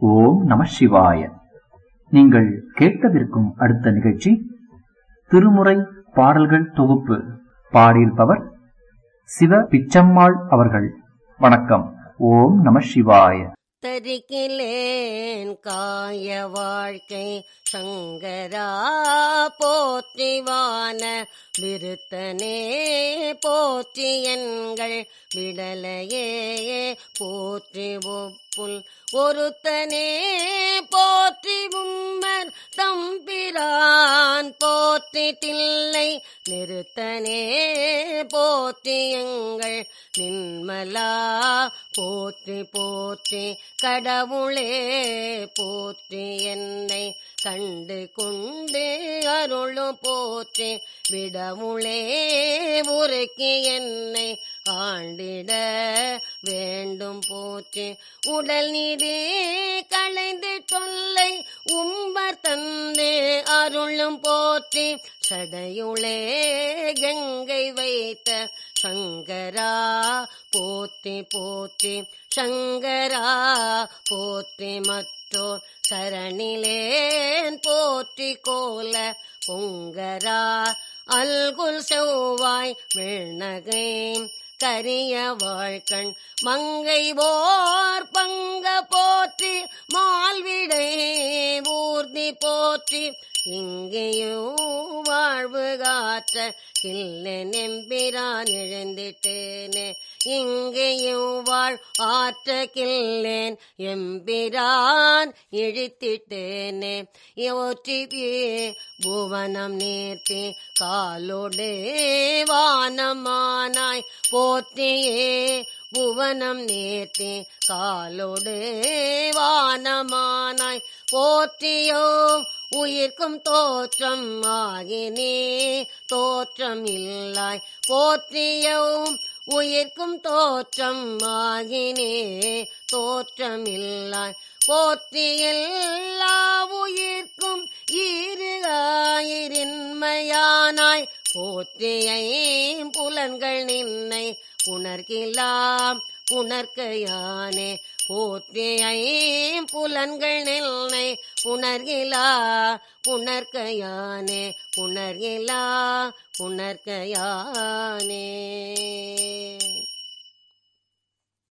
ஓம் நம சிவாய நீங்கள் கேட்கவிருக்கும் அடுத்த நிகழ்ச்சி திருமுறை பாடல்கள் தொகுப்பு பாடியிருப்பவர் சிவ பிச்சம்மாள் அவர்கள் வணக்கம் ஓம் நம சிவாய தரிக்கிலேன் காய வாழ்க்கை சங்கரா போற்றிவான விருத்தனே போற்றி எண்கள் விடலையே போற்றி ஒப்புல் ஒருத்தனே போற்றி உம்மர் தம்பிரான் போற்றி தில்லை நிறுத்தனே போற்றி எங்கள் நின்மலா போற்றி போற்றி கடவுளே போற்றி என்னை கண்டு கொண்டு அருளும் போற்றி விடமுளே உருக்கி என்னை ஆண்டிட வேண்டும் போற்றி உடல் நீடே களைந்து தொல்லை உம்பர் தந்தே அருளும் போற்றி சடையுளே கங்கை வைத்த சங்கரா போற்றி போற்றி சங்கரா போற்றி மற்றோர் சரணிலேன் போற்றி கோல பொங்கரா அல்குல் செவ்வாய் வெண்ணகை கரிய வாழ்கண் மங்கை போர் பங்க போற்றி மால்விடை ஊர்தி போற்றி இங்கேயும் வாழ்வு காற்ற கில்ல நெம்பிரான் இழந்திட்டேனே இங்கேயும் வாழ் ஆற்ற கில்லேன் எம்பிரான் இழித்திட்டேனே ஒற்றி புவனம் நேர்த்தி காலோடு வானமானாய் போற்றியே புவனம் நேர்த்தி காலோடு வானமானாய் போற்றியோ உயிர்க்கும் தோற்றம் ஆகினே தோற்றம் இல்லாய் போற்றியோ உயிர்க்கும் தோற்றம் ஆகினே தோற்றம் இல்லாய் போற்றி எல்லா உயிர்க்கும் ஈருகாயிரின்மையானாய் போற்றியை புலன்கள் நின்னை புணர்கிலாம் புணர்க்கையானே போற்றியை புலன்கள் நில்லை புணர்கிலா புணர்க்கையானே புணர்கிலா புணர்க்கையானே